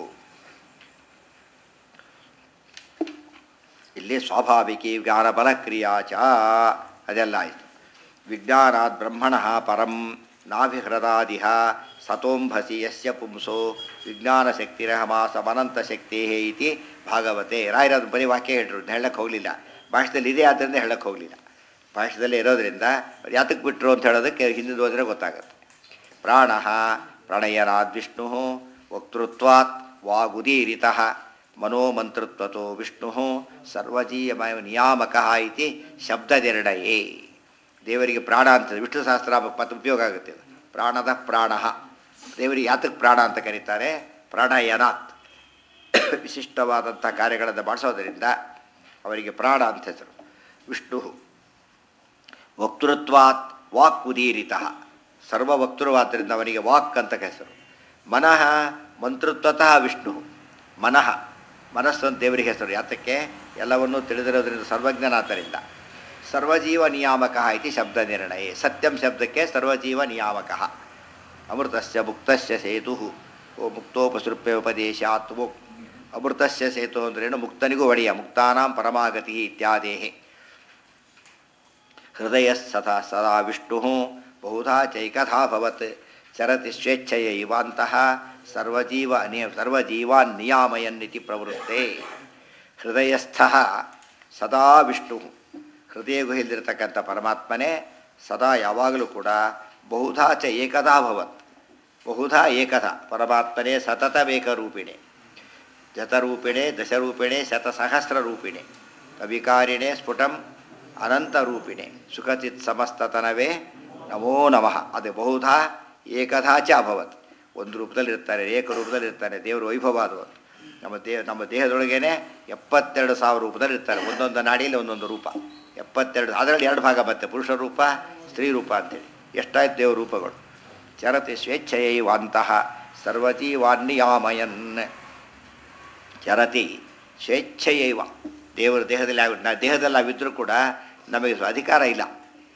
ಇಲ್ಲಿ ಸ್ವಾಭಾವಿಕಿ ಜ್ಞಾನಬಲ ಕ್ರಿಯಾ ಚ ಅದೆಲ್ಲ ಆಯಿತು ವಿಜ್ಞಾನಾತ್ ಬ್ರಹ್ಮಣ ಪರಂ ನಾಭಿಹೃದಾದಿಹ ಸತೋಂಭಸಿ ಯಸ್ಯ ಪುಂಸೋ ವಿಜ್ಞಾನಶಕ್ತಿರಹಮಾಸಮನಂತ ಶಕ್ತಿ ಇತಿ ಭಾಗವತೆ ರಾಯರದು ಬರೀ ವಾಕ್ಯ ಹೇಳಿದ್ರು ಹೇಳಕ್ಕೆ ಹೋಗಲಿಲ್ಲ ಭಾಷೆದಲ್ಲಿ ಇದೆ ಆದ್ದರಿಂದ ಹೇಳಕ್ಕೆ ಹೋಗಲಿಲ್ಲ ಭಾಷೆದಲ್ಲೇ ಇರೋದ್ರಿಂದ ಅವ್ರು ಯಾತಕ್ಕೆ ಬಿಟ್ಟರು ಅಂತ ಹೇಳೋದಕ್ಕೆ ಹಿಂದಿನ ಹೋದರೆ ಗೊತ್ತಾಗುತ್ತೆ ಪ್ರಾಣ ಪ್ರಣಯನಾದ್ ವಿಷ್ಣು ವಕ್ತೃತ್ವಾತ್ ವಾಗುದೀರಿತಃ ಮನೋಮಂತೃತ್ವತೋ ವಿಷ್ಣು ಸರ್ವಜೀಯಮಯ ನಿಯಾಮಕ ಇತಿ ಶಬ್ದದಿರಡಯೇ ದೇವರಿಗೆ ಪ್ರಾಣ ಅಂತ ವಿಷ್ಣು ಸಹಸ್ರ ಪದ ಉಪಯೋಗ ಆಗುತ್ತೆ ಇದು. ಪ್ರಾಣದ ಪ್ರಾಣ ದೇವರಿಗೆ ಯಾತಕ್ಕೆ ಪ್ರಾಣ ಅಂತ ಕರೀತಾರೆ ಪ್ರಾಣಯನಾತ್ ವಿಶಿಷ್ಟವಾದಂಥ ಕಾರ್ಯಗಳನ್ನು ಮಾಡಿಸೋದರಿಂದ ಅವರಿಗೆ ಪ್ರಾಣ ಅಂತ ಹೆಸರು ವಿಷ್ಣು ವಕ್ತೃತ್ವಾತ್ ವಾಕ್ ಉದೀರಿತಃ ಸರ್ವವಕ್ತೃವಾದ್ದರಿಂದ ಅವನಿಗೆ ವಾಕ್ ಅಂತ ಹೆಸರು ಮನಃ ಮಂತೃತ್ವತಃ ವಿಷ್ಣು ಮನಃ ಮನಸ್ಸು ಅಂತ ದೇವರಿಗೆ ಹೆಸರು ಯಾತಕ್ಕೆ ಎಲ್ಲವನ್ನೂ ತಿಳಿದಿರೋದ್ರಿಂದ ಸರ್ವಜ್ಞನಾದ್ದರಿಂದ ಸರ್ವಜೀವ ನಿಯಾಮಕ ಇತಿ ಶಬ್ದ ನಿರ್ಣಯ ಸತ್ಯಂ ಶಬ್ದಕ್ಕೆ ಸರ್ವಜೀವ ನಿಯಾಮಕ ಅಮೃತಸ್ಯ ಮುಕ್ತಸ್ಯ ಸೇತು ಓ ಮುಕ್ತೋಪಸೃಪ್ಯೋಪದೇಶಾತ್ ಓ ಅಮೃತಸ್ಯ ಸೇತು ಅಂದ್ರೇನು ಮುಕ್ತನಿಗೂ ಒಡೆಯ ಮುಕ್ತಾನಾಂ ಪರಮಾಗತಿ ಇತ್ಯಾದೇಹಿ ಹೃದಯ ಸದಾ ಸದಾ ವಿಷ್ಣು ಬಹುಧಾ ಚೈಕಥಾಭವತ್ ಚರತಿ ಸ್ವೇಚ್ಛಯ ಇವಾಂತಹ ಸರ್ವಜೀವ ನಿಯ ಸರ್ವಜೀವಾನ್ ನಿಯಾಮಯನ್ನಿತಿ ಪ್ರವೃತ್ತೆ ಹೃದಯಸ್ಥ ಸದಾ ವಿಷ್ಣು ಹೃದಯ ಗುಹೆಯಲ್ಲಿರ್ತಕ್ಕಂಥ ಪರಮಾತ್ಮನೇ ಸದಾ ಯಾವಾಗಲೂ ಕೂಡ ಬಹುಧಾ ಚ ಏಕದಾ ಭವತ್ ಬಹುಧಾ ಏಕದ ಪರಮಾತ್ಮನೇ ಸತತವೇಕರೂಪಿಣೆ ಜತರೂಪಿಣೆ ದಶರೂಪಿಣೆ ಶತಸಹಸ್ರರೂಪಿಣೆ ಅವಿಕಾರಿಣೆ ಸ್ಫುಟಂ ಅನಂತರೂಪಿಣೆ ಸುಖಚಿತ್ ಸಮಸ್ತತನವೇ ನಮೋ ನಮಃ ಅದು ಬಹುಧಾ ಏಕಧಾ ಚ ಅಭವತ್ ಒಂದು ರೂಪದಲ್ಲಿರ್ತಾರೆ ಏಕರೂಪದಲ್ಲಿರ್ತಾನೆ ದೇವರು ವೈಭವ ಅದು ನಮ್ಮ ದೇಹ ನಮ್ಮ ದೇಹದೊಳಗೇನೆ ಎಪ್ಪತ್ತೆರಡು ಸಾವಿರ ರೂಪದಲ್ಲಿರ್ತಾರೆ ಒಂದೊಂದು ನಾಡಿಯಲ್ಲಿ ಒಂದೊಂದು ರೂಪ ಎಪ್ಪತ್ತೆರಡು ಅದರಲ್ಲಿ ಎರಡು ಭಾಗ ಮತ್ತೆ ಪುರುಷ ರೂಪ ಸ್ತ್ರೀ ರೂಪ ಅಂತೇಳಿ ಎಷ್ಟಾಯ್ತು ದೇವ್ರ ರೂಪಗಳು ಚರತಿ ಸ್ವೇಚ್ಛಯೈವಾಂತಹ ಸರ್ವಜೀವಾನ್ನಿಯಾಮಯನ್ ಚರತಿ ಸ್ವೇಚ್ಛೆಯೈವ ದೇವರ ದೇಹದಲ್ಲಿ ಆಗಿ ನಾ ದೇಹದಲ್ಲಿ ನಾವಿದ್ದರೂ ಕೂಡ ನಮಗೆ ಅಧಿಕಾರ ಇಲ್ಲ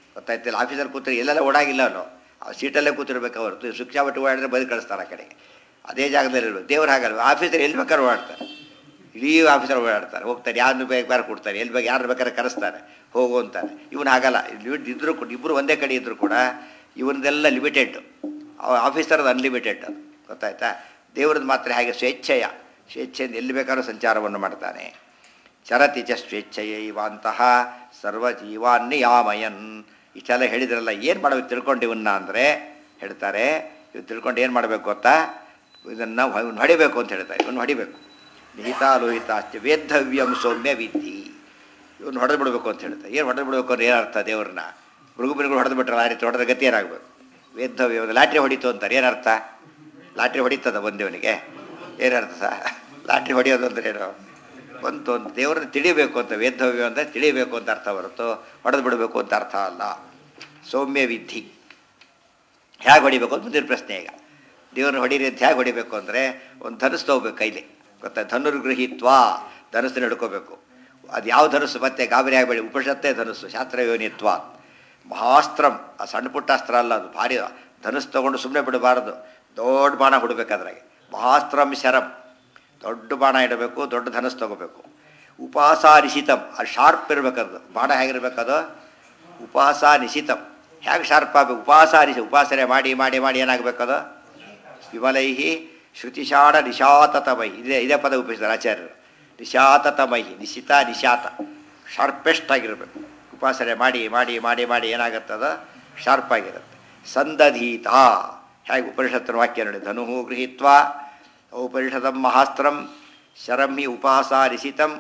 ಗೊತ್ತಾಯ್ತಿಲ್ಲ ಆಫೀಸಲ್ಲಿ ಕೂತ್ರೆ ಎಲ್ಲೆಲ್ಲ ಓಡಾಗಿಲ್ಲ ಅವನು ಆ ಸೀಟಲ್ಲೇ ಕೂತಿರ್ಬೇಕು ಹೊರತು ಶಿಕ್ಷಾಪಟ್ಟು ಓಡಾಡಿದ್ರೆ ಬದುಕು ಕಳಿಸ್ತಾರೆ ಆ ಕಡೆಗೆ ಅದೇ ಜಾಗದಲ್ಲಿ ಇರಬೇಕು ದೇವ್ರು ಹಾಗಲ್ಲ ಆಫೀಸರ್ ಎಲ್ಲಿ ಬೇಕಾದ್ರೆ ಓಡಾಡ್ತಾರೆ ಇಡೀ ಆಫೀಸರ್ ಓಡಾಡ್ತಾರೆ ಹೋಗ್ತಾರೆ ಯಾರನ್ನು ಬೇಕಾದ್ರೆ ಕೊಡ್ತಾರೆ ಎಲ್ಲಿ ಬೇಕು ಯಾರು ಬೇಕಾದ್ರೆ ಕರೆಸ್ತಾರೆ ಹೋಗು ಅಂತಾರೆ ಇವನು ಹಾಗಲ್ಲ ಲಿಮಿಟ್ ಇದ್ರೂ ಕೂಡ ಇಬ್ಬರು ಒಂದೇ ಕಡೆ ಇದ್ದರೂ ಕೂಡ ಇವನದೆಲ್ಲ ಲಿಮಿಟೆಡ್ ಆಫೀಸರ್ದು ಅನ್ಲಿಮಿಟೆಡ್ ಅದು ಗೊತ್ತಾಯ್ತಾ ದೇವ್ರದ್ದು ಮಾತ್ರ ಹಾಗೆ ಸ್ವೇಚ್ಛೆಯ ಸ್ವೇಚ್ಛೆಯಿಂದ ಎಲ್ಲಿ ಬೇಕಾದ್ರೂ ಸಂಚಾರವನ್ನು ಮಾಡ್ತಾನೆ ಚರತಿ ಚ ಸ್ವೇಚ್ಛೆಯೈವಾಂತಹ ಸರ್ವಜೀವಾನ್ ನಿಯಾಮಯನ್ ಇಷ್ಟೆಲ್ಲ ಹೇಳಿದ್ರಲ್ಲ ಏನು ಮಾಡಬೇಕು ತಿಳ್ಕೊಂಡು ಇವನ್ನ ಅಂದರೆ ಹೇಳ್ತಾರೆ ಇವ್ ತಿಳ್ಕೊಂಡು ಏನು ಮಾಡಬೇಕು ಗೊತ್ತಾ ಇದನ್ನು ಇವನು ಹೊಡಿಬೇಕು ಅಂತ ಹೇಳ್ತಾರೆ ಇವನು ಹೊಡಿಬೇಕು ನಿಹಿತ ಲೋಹಿತ ಅಷ್ಟೇ ವೇದ್ದವ್ಯಂ ಸೌಮ್ಯ ವಿಧಿ ಇವನು ಹೊಡೆದು ಬಿಡಬೇಕು ಅಂತ ಹೇಳ್ತಾರೆ ಏನು ಹೊಡೆದು ಬಿಡಬೇಕು ಅಂದ್ರೆ ಏನರ್ಥ ದೇವ್ರನ್ನ ಮೃಗುಬಿರುಗಳು ಹೊಡೆದು ಬಿಟ್ರಲ್ಲ ಆ ರೀತಿ ಹೊಡೆದ ಗತಿ ಏನಾಗಬೇಕು ವೇದ್ದವ್ಯ ಲಾಟ್ರಿ ಹೊಡಿತು ಅಂತಾರೆ ಏನರ್ಥ ಲಾಟ್ರಿ ಹೊಡಿತದ ಬಂದೇವನಿಗೆ ಏನರ್ಥ ಸಹ ಲಾಟ್ರಿ ಹೊಡೆಯೋದು ಅಂದ್ರೆ ಏನು ಒಂದು ಒಂದು ದೇವರನ್ನ ತಿಳಿಬೇಕು ಅಂತ ವೇದ್ದವ್ಯ ಅಂತ ತಿಳಿಬೇಕು ಅಂತ ಅರ್ಥ ಹೊರತು ಹೊಡೆದು ಬಿಡಬೇಕು ಅಂತ ಅರ್ಥ ಅಲ್ಲ ಸೌಮ್ಯ ವಿಧಿ ಹೇಗೆ ಹೊಡಿಬೇಕು ಅಂತ ಮುಂದಿನ ಪ್ರಶ್ನೆ ಈಗ ದೇವ್ರನ್ನ ಹೊಡೀರಿ ಅಂತ ಹೇಗೆ ಹೊಡಿಬೇಕು ಅಂದರೆ ಒಂದು ಧನುಸ್ ತಗೋಬೇಕು ಕೈಲಿ ಗೊತ್ತಾ ಧನುರ್ಗೃಹಿತ್ವ ಧನುಸ್ಸನ್ನು ಹಿಡ್ಕೋಬೇಕು ಅದು ಯಾವ ಧನುಸ್ಸು ಮತ್ತೆ ಗಾಬರಿ ಆಗಬೇಡಿ ಉಪನಿಷತ್ತೇ ಧನುಸ್ಸು ಶಾಸ್ತ್ರಯೋನಿತ್ವ ಮಹಾಸ್ತ್ರಂ ಆ ಸಣ್ಣ ಪುಟ್ಟ ಅಸ್ತ್ರ ಅಲ್ಲ ಅದು ಭಾರಿ ಧನುಸ್ ತಗೊಂಡು ಸುಮ್ಮನೆ ಬಿಡಬಾರದು ದೊಡ್ಡ ಬಾಣ ಹುಡಬೇಕು ಅದ್ರಾಗೆ ಮಹಾಸ್ತ್ರಂ ಶರಂ ದೊಡ್ಡ ಬಾಣ ಇಡಬೇಕು ದೊಡ್ಡ ಧನುಸ್ ತಗೋಬೇಕು ಉಪಾಸ ನಿಶಿತಂ ಅದು ಶಾರ್ಪ್ ಇರಬೇಕದು ಬಾಣ ಹೇಗಿರ್ಬೇಕದು ಉಪಾಸ ನಿಶಿತಂ ಹೇಗೆ ಶಾರ್ಪ್ ಆಗಬೇಕು ಉಪಾಸ ನಿಶಿ ಉಪಾಸನೆ ಮಾಡಿ ಮಾಡಿ ಮಾಡಿ ಏನಾಗಬೇಕದು ವಿಮಲೈಹಿ ಶ್ರುತಿಷಾಢ ನಿಶಾತತಮೈ ಇದೇ ಇದೇ ಪದ ಉಪಯೋಗಿಸ್ತಾರೆ ಆಚಾರ್ಯರು ನಿಶಾತತಮೈ ನಿಶಿತ ನಿಶಾತ ಶಾರ್ಪೆಸ್ಟ್ ಆಗಿರಬೇಕು ಉಪಾಸನೆ ಮಾಡಿ ಮಾಡಿ ಮಾಡಿ ಮಾಡಿ ಏನಾಗುತ್ತದ ಶಾರ್ಪ್ ಆಗಿರುತ್ತೆ ಸಂದಧೀತ ಹೇಗೆ ಉಪನಿಷತ್ತಿನ ವಾಕ್ಯ ನೋಡಿ ಧನು ಗೃಹೀತ್ವ ಉಪನಿಷದಂ ಮಹಾಸ್ತ್ರಂ ಶರಂ ಹಿ ಉಪಾಸ ನಿಶಿತಂ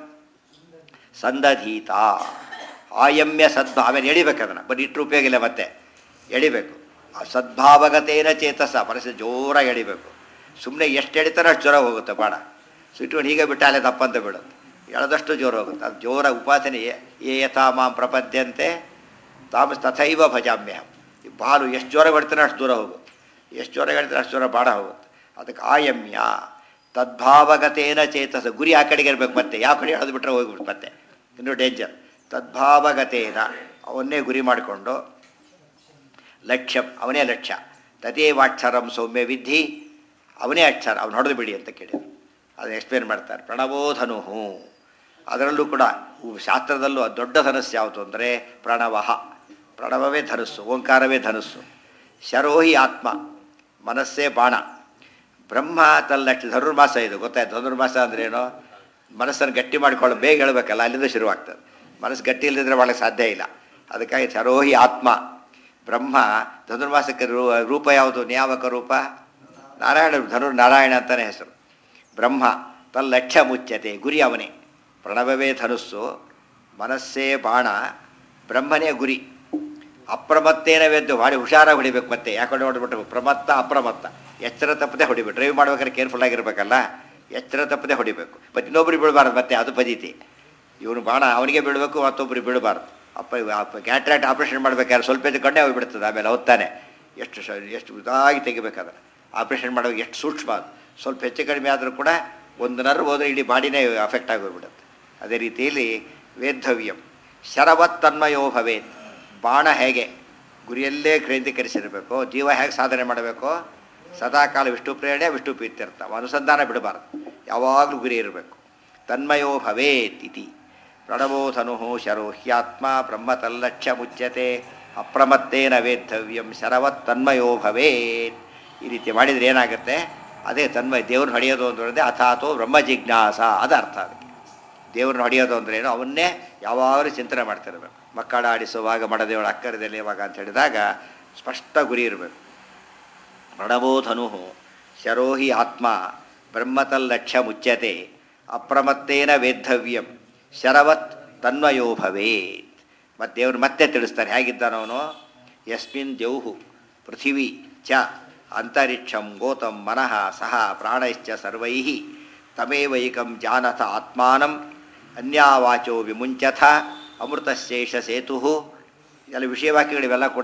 ಸಂದಧೀತ ಆಯಮ್ಯ ಸದ್ಭಾವ ಆಮೇಲೆ ಎಳಿಬೇಕು ಅದನ್ನು ಬರೀ ಇಟ್ಟರು ಉಪಯೋಗ ಇಲ್ಲ ಮತ್ತೆ ಎಳಿಬೇಕು ಆ ಸದ್ಭಾವಗತೇನ ಚೇತಸ ಮನಸ್ಸು ಜೋರಾಗಿ ಎಳಿಬೇಕು ಸುಮ್ಮನೆ ಎಷ್ಟು ಎಳಿತಾರೋ ಅಷ್ಟು ಜ್ವರ ಹೋಗುತ್ತೆ ಬಾಣ ಸುಟ್ಟು ಹೀಗೆ ಬಿಟ್ಟು ಅಲ್ಲೇ ತಪ್ಪಂತ ಬಿಡುತ್ತೆ ಎಳೆದಷ್ಟು ಜೋರು ಹೋಗುತ್ತೆ ಅದು ಜೋರ ಉಪಾಸನೆ ಏ ಯಥಾ ಮಾಂ ಪ್ರಪದ್ಯಂತೆ ತಾಮ ತಥೈವ ಭಜಾಮ್ಯಹಂ ಈ ಬಾಲು ಎಷ್ಟು ಜ್ವರ ಹೊಡ್ತಾನೆ ಅಷ್ಟು ದೂರ ಹೋಗುತ್ತೆ ಎಷ್ಟು ಜ್ವರ ಹೇಳ್ತಾರೆ ಅಷ್ಟು ಜ್ವರ ಬಾಣ ಹೋಗುತ್ತೆ ಅದಕ್ಕೆ ಆಯಮ್ಯ ತದ್ಭಾವಗತೇನ ಚೇತಸ ಗುರಿ ಆ ಕಡೆಗೆ ಇರಬೇಕು ಮತ್ತೆ ಯಾವ ಕಡೆ ಎಳೆದು ಬಿಟ್ಟರೆ ಹೋಗ್ಬಿಟ್ಟು ಮತ್ತೆ ಇನ್ನೂ ಡೇಂಜರ್ ತದ್ಭಾವಗತೇನ ಅವನ್ನೇ ಗುರಿ ಮಾಡಿಕೊಂಡು ಲಕ್ಷ್ಯಂ ಅವನೇ ಲಕ್ಷ್ಯ ತದೇವಾಕ್ಷರಂ ಸೌಮ್ಯ ವಿಧಿ ಅವನೇ ಅಕ್ಷರ ಅವನು ಹೊಡೆದು ಬಿಡಿ ಅಂತ ಕೇಳಿದರು ಅದನ್ನು ಎಕ್ಸ್ಪ್ಲೇನ್ ಮಾಡ್ತಾರೆ ಪ್ರಣವೋಧನು ಅದರಲ್ಲೂ ಕೂಡ ಉ- ಶಾಸ್ತ್ರದಲ್ಲೂ ಅದ್ ದೊಡ್ಡ ಧನಸ್ಸು ಯಾವುದು ಅಂದರೆ ಪ್ರಣವಃ ಪ್ರಣವವೇ ಧನುಸ್ಸು ಓಂಕಾರವೇ ಧನುಸ್ಸು ಶರೋಹಿ ಆತ್ಮ ಮನಸ್ಸೇ ಬಾಣ ಬ್ರಹ್ಮ ತಲ್ಲಕ್ಷ ಧನುರ್ಮಾಸ ಇದು ಗೊತ್ತಾಯ್ತು ಧನುರ್ಮಾಸ ಅಂದ್ರೆ ಏನು ಮನಸ್ಸನ್ನು ಗಟ್ಟಿ ಮಾಡಿಕೊಳ್ಳೋ ಬೇಗ ಹೇಳಬೇಕಲ್ಲ ಅಲ್ಲಿಂದ ಶುರುವಾಗ್ತದೆ ಮನಸ್ಸು ಗಟ್ಟಿ ಇಲ್ಲದಿದ್ರೆ ಮಾಡಕ್ಕೆ ಸಾಧ್ಯ ಇಲ್ಲ ಅದಕ್ಕಾಗಿ ಶರೋಹಿ ಆತ್ಮ ಬ್ರಹ್ಮ ಧನುರ್ಮಾಸಕ್ಕೆ ರೂ- ರೂಪ ಯಾವುದು ನಿಯಾಮಕ ರೂಪ ನಾರಾಯಣ ಧನುರ್ ನಾರಾಯಣ ಅಂತಲೇ ಹೆಸರು ಬ್ರಹ್ಮ ತಲ್ಲಕ್ಷ್ಯ ಮುಚ್ಯತೆ ಗುರಿ ಅವನೇ ಪ್ರಣವವೇ ಧನುಸ್ಸು ಮನಸ್ಸೇ ಬಾಣ ಬ್ರಹ್ಮನೇ ಗುರಿ ಅಪ್ರಮತ್ತೇನ ವೆದ್ದು ಭಾರಿ ಹುಷಾರಾಗಿ ಹೊಡಿಬೇಕು ಮತ್ತೆ ಯಾಕಂದ್ರೆ ಹೊಡೆದ್ಬಿಟ್ಟು ಪ್ರಮತ್ತ ಅಪ್ರಮತ್ತ ಎಚ್ಚರ ತಪ್ಪದೆ ಹೊಡಿಬೇಕು ಡ್ರೈವ್ ಮಾಡ್ಬೇಕಾದ್ರೆ ಕೇರ್ಫುಲ್ ಆಗಿರ್ಬೇಕಲ್ಲ ಎಚ್ಚರ ತಪ್ಪದೆ ಹೊಡಿಬೇಕು ಮತ್ತು ಇನ್ನೊಬ್ರಿಗೆ ಬೀಳಬಾರ್ದು ಮತ್ತೆ ಅದು ಪದೀತಿ ಇವನು ಬಾಣ ಅವನಿಗೆ ಬೀಳಬೇಕು ಮತ್ತೊಬ್ಬರಿಗೆ ಬೀಳಬಾರ್ದು ಅಪ್ಪ ಗ್ಯಾಟ್ರಾಕ್ಟ್ ಆಪ್ರೇಷನ್ ಮಾಡ್ಬೇಕಾದ್ರೆ ಸ್ವಲ್ಪ ಎದ್ಕೊಂಡೇ ಹೋಗ್ಬಿಡ್ತದೆ ಆಮೇಲೆ ಹೊತ್ತಾನೆ ಎಷ್ಟು ಶ ಎಷ್ಟು ಇದಾಗಿ ತೆಗಿಬೇಕಾದ್ರೆ ಆಪ್ರೇಷನ್ ಮಾಡುವಾಗ ಎಷ್ಟು ಸೂಕ್ಷ್ಮ ಅದು ಸ್ವಲ್ಪ ಹೆಚ್ಚು ಕಡಿಮೆ ಆದರೂ ಕೂಡ ಒಂದು ನರ್ವ್ ಹೋದರೆ ಇಡೀ ಬಾಡಿನೇ ಅಫೆಕ್ಟ್ ಆಗೋಗ್ಬಿಡುತ್ತೆ ಅದೇ ರೀತಿಯಲ್ಲಿ ವೇದ್ದವ್ಯಂ ಶರವತ್ ತನ್ಮಯೋ ಭವೇತ್ ಬಾಣ ಹೇಗೆ ಗುರಿಯಲ್ಲೇ ಕೇಂದ್ರೀಕರಿಸಿರಬೇಕು ಜೀವ ಹೇಗೆ ಸಾಧನೆ ಮಾಡಬೇಕು ಸದಾಕಾಲ ವಿಷ್ಣು ಪ್ರೇರಣೆ ವಿಷ್ಣು ಪ್ರೀತ್ಯರ್ಥ ಅನುಸಂಧಾನ ಬಿಡಬಾರ್ದು ಯಾವಾಗಲೂ ಗುರಿ ಇರಬೇಕು ತನ್ಮಯೋ ಭವೇತ್ ಇತಿ ಪ್ರಣವೋಧನು ಶರೋ ಹ್ಯಾತ್ಮ ಬ್ರಹ್ಮತಲ್ಲಕ್ಷ್ಯ ಮುಚ್ಯತೆ ಅಪ್ರಮತ್ತೇನ ವೇದ್ದವ್ಯಂ ಶರವತ್ ತನ್ಮಯೋ ಭವೇತ್ ಈ ರೀತಿ ಮಾಡಿದರೆ ಏನಾಗುತ್ತೆ ಅದೇ ತನ್ಮಯ ದೇವ್ರನ್ನ ಹೊಡೆಯೋದು ಅಂದ್ರೆ ಅಥಾತೋ ಬ್ರಹ್ಮ ಜಿಜ್ಞಾಸ ಅದು ಅರ್ಥ ಅದಕ್ಕೆ ದೇವ್ರನ್ನ ಹೊಡೆಯೋದು ಅಂದ್ರೆ ಏನು ಅವನ್ನೇ ಯಾವಾಗಲೂ ಚಿಂತನೆ ಮಾಡ್ತಿರ್ಬೇಕು ಮಕ್ಕಳ ಆಡಿಸುವಾಗ ಮಡದೇವಳ ಅಕ್ಕರದಲ್ಲಿ ಯಾವಾಗ ಅಂತ ಹೇಳಿದಾಗ ಸ್ಪಷ್ಟ ಗುರಿ ಇರಬೇಕು ಪ್ರಣವೋಧನು ಶರೋಹಿ ಆತ್ಮ ಬ್ರಹ್ಮತಲ್ಲಕ್ಷ್ಯ ಮುಚ್ಯತೆ ಅಪ್ರಮತ್ತೇನ ವೇದ್ದವ್ಯಂ ಶರವತ್ ತನ್ಮಯೋ ಭವೇತ್ ಮತ್ತು ದೇವರು ಮತ್ತೆ ತಿಳಿಸ್ತಾರೆ ಹೇಗಿದ್ದಾನವನು ಯಸ್ಮಿನ್ ದ್ಯೌಹು ಪೃಥಿವಿ ಚ ಅಂತರಿಕ್ಷಂ ಗೋತಂ ಮನಃ ಸಹ ಪ್ರಾಣಶ್ಚ ಸರ್ವೈ ತಮೇವೈಕಂ ಜಾನಥ ಆತ್ಮಾನಂ ಅನ್ಯಾವಾಚೋ ವಿಮುಂಚಥ ಅಮೃತಶೇಷ ಸೇತು ಎಲ್ಲ ವಿಷಯವಾಕ್ಯಗಳಿವೆಲ್ಲ ಕೂಡ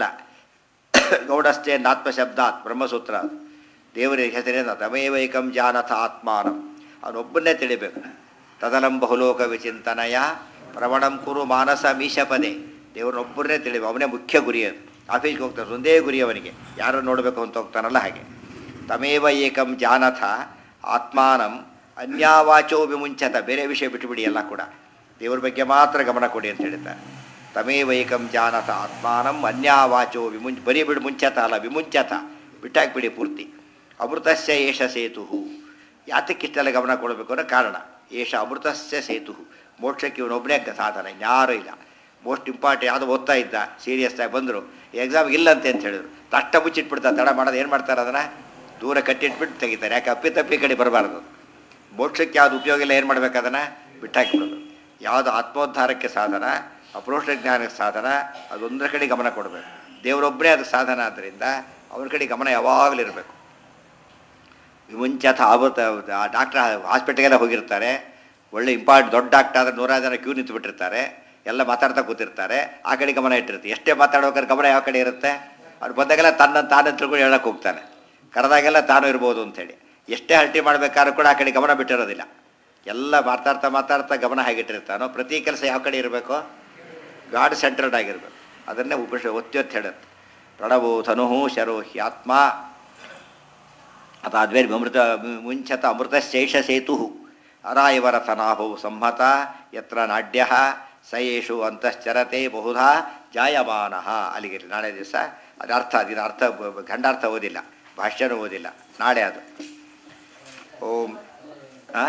ಗೌಡಸ್ಥೆ ನಾತ್ಮಶಬ್ದಾತ್ ಬ್ರಹ್ಮಸೂತ್ರ ಅದು. ದೇವರ ಹೆಸರೇನ ತಮೇವೈಕಂ ಜಾನಥ ಆತ್ಮಾನಂ ಅವನೊಬ್ಬನ್ನೇ ತಿಳಿಬೇಕು ತದಲಂ ಬಹುಲೋಕ ವಿಚಿಂತನಯ ಪ್ರವಣಂ ಕುರು ಮಾನಸ ಮೀಶಪದೆ ದೇವ್ರನ್ನೊಬ್ಬರನ್ನೇ ತಿಳಿಬೇಕು ಅವನೇ ಮುಖ್ಯ ಗುರಿ ಅದು ಆಫೀಸ್ಗೆ ಹೋಗ್ತಾನೆ ಒಂದೇ ಗುರಿ ಅವನಿಗೆ ಯಾರು ನೋಡಬೇಕು ಅಂತ ಹೋಗ್ತಾನಲ್ಲ ಹಾಗೆ ತಮೇವ ಏಕಂ ಜಾನಥ ಆತ್ಮಾನಂ ಅನ್ಯಾವಾಚೋ ವಿಮುಂಚತ ಬೇರೆ ವಿಷಯ ಬಿಟ್ಟುಬಿಡಿ ಎಲ್ಲ ಕೂಡ ದೇವ್ರ ಬಗ್ಗೆ ಮಾತ್ರ ಗಮನ ಕೊಡಿ ಅಂತ ಹೇಳ್ತಾರೆ ತಮೇವ ಏಕಂ ಜಾನಥ ಆತ್ಮಾನಂ ಅನ್ಯಾವಾಚೋ ವಿಮುಂಚ ಬರೀ ಬಿಡು ಮುಂಚತ ಅಲ್ಲ ವಿಮುಂಚತ ಬಿಟ್ಟಾಕ್ಬಿಡಿ ಪೂರ್ತಿ ಅಮೃತಸ್ಯ ಏಷ ಸೇತು ಯಾತಕ್ಕಿಷ್ಟೆಲ್ಲ ಗಮನ ಕೊಡಬೇಕು ಅನ್ನೋ ಕಾರಣ ಏಷ ಅಮೃತಸ್ಯ ಸೇತು ಮೋಕ್ಷಕ್ಕೆ ಇವನೊಬ್ಬನೇ ಸಾಧನ ಇನ್ಯಾರೂ ಇಲ್ಲ ಮೋಸ್ಟ್ ಇಂಪಾರ್ಟೆಂಟ್ ಯಾವುದೋ ಓದ್ತಾ ಇದ್ದ ಸೀರಿಯಸ್ ಆಗಿ ಬಂದರು ಎಕ್ಸಾಮ್ ಇಲ್ಲಂತೆ ಅಂತ ಹೇಳಿದ್ರು ತಟ್ಟ ಮುಚ್ಚಿಟ್ಬಿಡ್ತಾರೆ ತಡ ಮಾಡೋದು ಏನು ಮಾಡ್ತಾರೆ ಅದನ್ನು ದೂರ ಕಟ್ಟಿಟ್ಬಿಟ್ಟು ತೆಗಿತಾರೆ ಯಾಕೆ ಅಪ್ಪಿ ತಪ್ಪಿ ಕಡೆ ಬರಬಾರ್ದು ಮೋಕ್ಷಕ್ಕೆ ಯಾವ್ದು ಉಪಯೋಗ ಇಲ್ಲ ಏನು ಮಾಡ್ಬೇಕು ಅದನ್ನು ಬಿಟ್ಟಾಕಿಬಿಡೋದು ಯಾವುದು ಆತ್ಮೋದ್ಧಾರಕ್ಕೆ ಸಾಧನ ಅಪ್ರೋಷ್ಟ ಜ್ಞಾನಕ್ಕೆ ಸಾಧನ ಅದೊಂದರ ಕಡೆ ಗಮನ ಕೊಡಬೇಕು ದೇವರೊಬ್ಬರೇ ಅದು ಸಾಧನ ಆದ್ದರಿಂದ ಅವನ ಕಡೆ ಗಮನ ಯಾವಾಗಲೂ ಇರಬೇಕು ವಿಮುಂಚತ ಆವತ್ತ ಆ ಡಾಕ್ಟ್ರ್ ಹಾಸ್ಪಿಟಲ್ಗೆಲ್ಲ ಹೋಗಿರ್ತಾರೆ ಒಳ್ಳೆ ಇಂಪಾರ್ಟ್ ದೊಡ್ಡ ಡಾಕ್ಟರ್ ಆದರೆ ನೂರಾರು ಜನ ಕ್ಯೂ ನಿಂತುಬಿಟ್ಟಿರ್ತಾರೆ ಎಲ್ಲ ಮಾತಾಡ್ತಾ ಕೂತಿರ್ತಾರೆ ಆ ಕಡೆ ಗಮನ ಇಟ್ಟಿರುತ್ತೆ ಎಷ್ಟೇ ಮಾತಾಡ್ಬೇಕಾದ್ರೆ ಗಮನ ಯಾವ ಕಡೆ ಇರುತ್ತೆ ಅವ್ರು ಬಂದಾಗೆಲ್ಲ ತನ್ನ ತಾನೇ ತಿಳ್ಕೊಂಡು ಹೇಳಕ್ಕೆ ಹೋಗ್ತಾನೆ ಕರೆದಾಗೆಲ್ಲ ತಾನು ಇರ್ಬೋದು ಅಂಥೇಳಿ ಎಷ್ಟೇ ಹಲ್ಟಿ ಮಾಡಬೇಕಾದ್ರೂ ಕೂಡ ಆ ಕಡೆ ಗಮನ ಬಿಟ್ಟಿರೋದಿಲ್ಲ ಎಲ್ಲ ಮಾತಾಡ್ತಾ ಮಾತಾಡ್ತಾ ಗಮನ ಹೇಗಿಟ್ಟಿರ್ತಾನೋ ಪ್ರತಿ ಕೆಲಸ ಯಾವ ಕಡೆ ಇರಬೇಕು ಗಾಡ್ ಸೆಂಟ್ರಡ್ ಆಗಿರ್ಬೇಕು ಅದನ್ನೇ ಉಪಶ ಒತ್ತಿ ಒತ್ತಿ ಹೇಳುತ್ತೆ ಪ್ರಣವೋ ಧನುಹು ಶರೋ ಹ್ಯಾತ್ಮ ಅದಾದ್ಮೇಲೆ ಅಮೃತ ಮುಂಚತ ಅಮೃತಶೇಷ ಸೇತು ಅರಾಯವರತನಾಭವು ಸಂಹತ ಯತ್ರ ನಾಡ್ಯ ಸಯೇಷು ಅಂತಶ್ಚರತೆ ಬಹುಧಾ ಜಾಯಮಾನ ಅಲ್ಲಿಗೆ ನಾಳೆ ದಿವಸ ಅದು ಅರ್ಥ ಅದಿನ ಅರ್ಥ ಬ- ಬ- ಗಂಡಾರ್ಥ ಓದಿಲ್ಲ ಭಾಷ್ಯನೂ ಓದಿಲ್ಲ ನಾಳೆ ಅದು ಓಂ ಆ?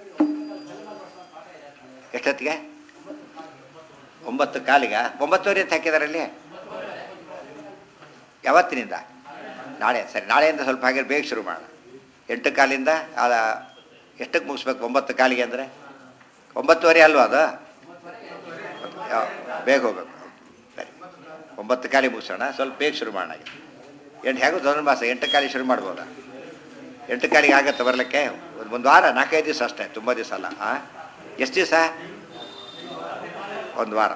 ಎಷ್ಟೊತ್ತಿಗೆ ಒಂಬತ್ತು ಕಾಲಿಗ ಒಂಬತ್ತುವರೆ ಅಂತ ಹಾಕಿದಾರೆ ಅಲ್ಲಿ ಯಾವತ್ತಿನಿಂದ ನಾಳೆ ಸರಿ ನಾಳೆಯಿಂದ ಸ್ವಲ್ಪ ಹಾಗೆ ಬೇಗ ಶುರು ಮಾಡೋಣ ಎಂಟು ಕಾಲಿಂದ ಅದ ಎಷ್ಟಕ್ಕೆ ಮುಗಿಸ್ಬೇಕು ಒಂಬತ್ತು ಕಾಲಿಗೆ ಅಂದರೆ ಒಂಬತ್ತುವರೆ ಅಲ್ವಾ ಅದು ಯಾ- ಬೇಗ ಹೋಗ್ಬೇಕು ಸರಿ ಒಂಬತ್ತು ಕಾಲಿ ಮುಗಿಸೋಣ ಸ್ವಲ್ಪ ಬೇಗ ಶುರು ಮಾಡೋಣ ಎಂಟು ಹೇಗೂ ಧನುರ್ಮಾಸ ಎಂಟು ಕಾಲಿ ಶುರು ಮಾಡ್ಬೋದಾ ಎಂಟು ಕಾಲಿಗೆ ಆಗತ್ತೆ ಬರಲಿಕ್ಕೆ ಒಂದು ಒಂದು ವಾರ ನಾಲ್ಕೈದು ದಿವಸ ಅಷ್ಟೇ ತುಂಬ ದಿವಸ ಅಲ್ಲ ಹಾಂ ಎಷ್ಟು ದಿವಸ ಒಂದು ವಾರ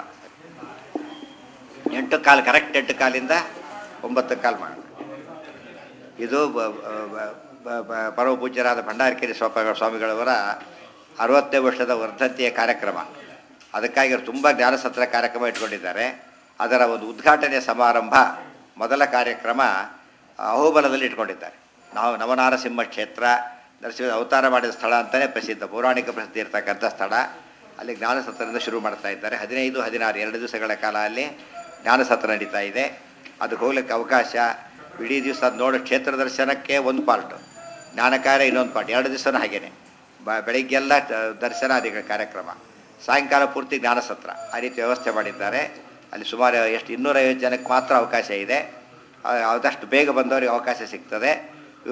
ಎಂಟು ಕಾಲು ಕರೆಕ್ಟ್ ಎಂಟು ಕಾಲಿಂದ ಒಂಬತ್ತು ಕಾಲು ಮಾಡೋಣ ಇದು ಬ- ಬ- ಬ- ಬ- ಪರಮ ಪೂಜ್ಯರಾದ ಭಂಡಾರಕೆರೆ ಸ್ವಾಮಿಗಳ ಸ್ವಾಮಿಗಳವರ ಅರವತ್ತನೇ ವರ್ಷದ ವರ್ಧಂತಿಯ ಕಾರ್ಯಕ್ರಮ ಅದಕ್ಕಾಗಿ ಅವರು ತುಂಬ ಜ್ಞಾನಸತ್ರ ಕಾರ್ಯಕ್ರಮ ಇಟ್ಕೊಂಡಿದ್ದಾರೆ ಅದರ ಒಂದು ಉದ್ಘಾಟನೆ ಸಮಾರಂಭ ಮೊದಲ ಕಾರ್ಯಕ್ರಮ ಅಹೋಬಲದಲ್ಲಿ ಇಟ್ಕೊಂಡಿದ್ದಾರೆ ನಾವು ನವನಾರಸಿಂಹ ಕ್ಷೇತ್ರ ನರಸಿಂಹ ಅವತಾರ ಮಾಡಿದ ಸ್ಥಳ ಅಂತಲೇ ಪ್ರಸಿದ್ಧ ಪೌರಾಣಿಕ ಪ್ರಸಿದ್ಧಿ ಇರ್ತಕ್ಕಂಥ ಸ್ಥಳ ಅಲ್ಲಿ ಜ್ಞಾನಸತ್ರದಿಂದ ಶುರು ಮಾಡ್ತಾ ಇದ್ದಾರೆ ಹದಿನೈದು ಹದಿನಾರು ಎರಡು ದಿವಸಗಳ ಕಾಲ ಅಲ್ಲಿ ಜ್ಞಾನಸತ್ರ ನಡೀತಾ ಇದೆ ಅದಕ್ಕೆ ಹೋಗ್ಲಿಕ್ಕೆ ಅವಕಾಶ ಇಡೀ ದಿವಸ ಅದು ನೋಡೋ ಕ್ಷೇತ್ರ ದರ್ಶನಕ್ಕೆ ಒಂದು ಪಾರ್ಟು ಜ್ಞಾನಕಾರ್ಯ ಇನ್ನೊಂದು ಪಾರ್ಟ್ ಎರಡು ದಿವಸನೂ ಹಾಗೇನೆ ಬ ಬೆಳಿಗ್ಗೆಲ್ಲ ಟ- ದರ್ಶನ ಅಧಿಕ ಕಾರ್ಯಕ್ರಮ ಸಾಯಂಕಾಲ ಪೂರ್ತಿ ಜ್ಞಾನಸತ್ರ ಆ ರೀತಿ ವ್ಯವಸ್ಥೆ ಮಾಡಿದ್ದಾರೆ ಅಲ್ಲಿ ಸುಮಾರು ಎಷ್ಟು ಇನ್ನೂರೈವತ್ತು ಜನಕ್ಕೆ ಮಾತ್ರ ಅವಕಾಶ ಇದೆ ಆ- ಆದಷ್ಟು ಬೇಗ ಬಂದವರಿಗೆ ಅವಕಾಶ ಸಿಗ್ತದೆ